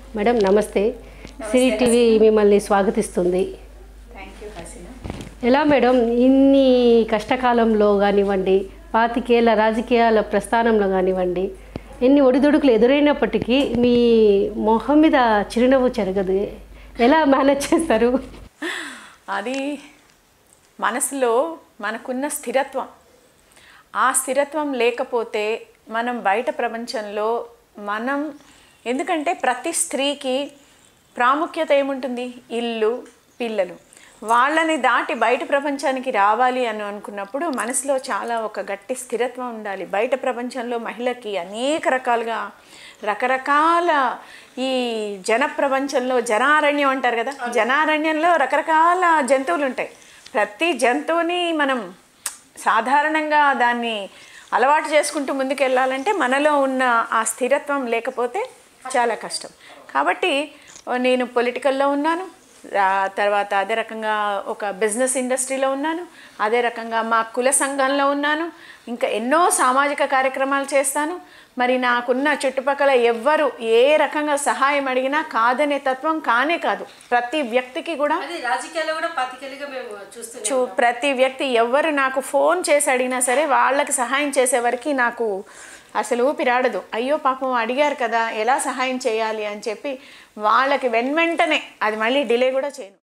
madam నమస్తే సిరి TV మిమ్మల్ని స్వాగతిస్తుంది thank you Hasina ఎలా మేడం ఇన్ని కష్టకాలంలో కానివ్వండి పాతికేళ్ల రాజకీయాల ప్రస్థానంలో కానివ్వండి ఎన్ని ఒడిదుడుకులు ఎదురైనప్పటికీ మీ మొహం మీద చిరునవ్వు చెరగదు ఎలా మేనేజ్ చేస్తారు అది మనసులో మనకున్న స్థిరత్వం ఆ స్థిరత్వం లేకపోతే మనం బయట ప్రపంచంలో మనం ఎందుకంటే ప్రతి స్త్రీకి ప్రాముఖ్యత ఏముంటుంది ఇల్లు పిల్లలు వాళ్ళని దాటి బయట ప్రపంచానికి రావాలి అని అనుకున్నప్పుడు మనసులో చాలా ఒక గట్టి స్థిరత్వం ఉండాలి బయట ప్రపంచంలో మహిళకి అనేక రకాలుగా రకరకాల ఈ జన ప్రపంచంలో జనారణ్యం అంటారు కదా జనారణ్యంలో రకరకాల జంతువులు ఉంటాయి ప్రతి జంతువుని మనం సాధారణంగా దాన్ని అలవాటు చేసుకుంటూ ముందుకు వెళ్ళాలంటే మనలో ఉన్న ఆ స్థిరత్వం లేకపోతే చాలా కష్టం కాబట్టి నేను పొలిటికల్లో ఉన్నాను రా- తర్వాత అదే రకంగా ఒక బిజినెస్ ఇండస్ట్రీలో ఉన్నాను అదే రకంగా మా కుల సంఘంలో ఉన్నాను ఇంకా ఎన్నో సామాజిక కార్యక్రమాలు చేస్తాను మరి నాకున్న చుట్టుపక్కల ఎవ్వరు ఏ రకంగా సహాయం అడిగినా కాదనే తత్వం కానే కాదు ప్రతి వ్యక్తికి కూడా అది రాజకీయాల్లో కూడా పాతికేళ్ళుగా మేము చూస్తున్నాం చూ ప్రతి వ్యక్తి ఎవ్వరు నాకు ఫోన్ చేసి అడిగినా సరే వాళ్ళకి సహాయం చేసేవరకు నాకు అసలు ఊపిరాడదు అయ్యో పాపం అడిగారు కదా ఎలా సహాయం చేయాలి అని చెప్పి వాళ్ళకి వెన్ వెంటనే అది మళ్ళీ డిలే కూడా చేయను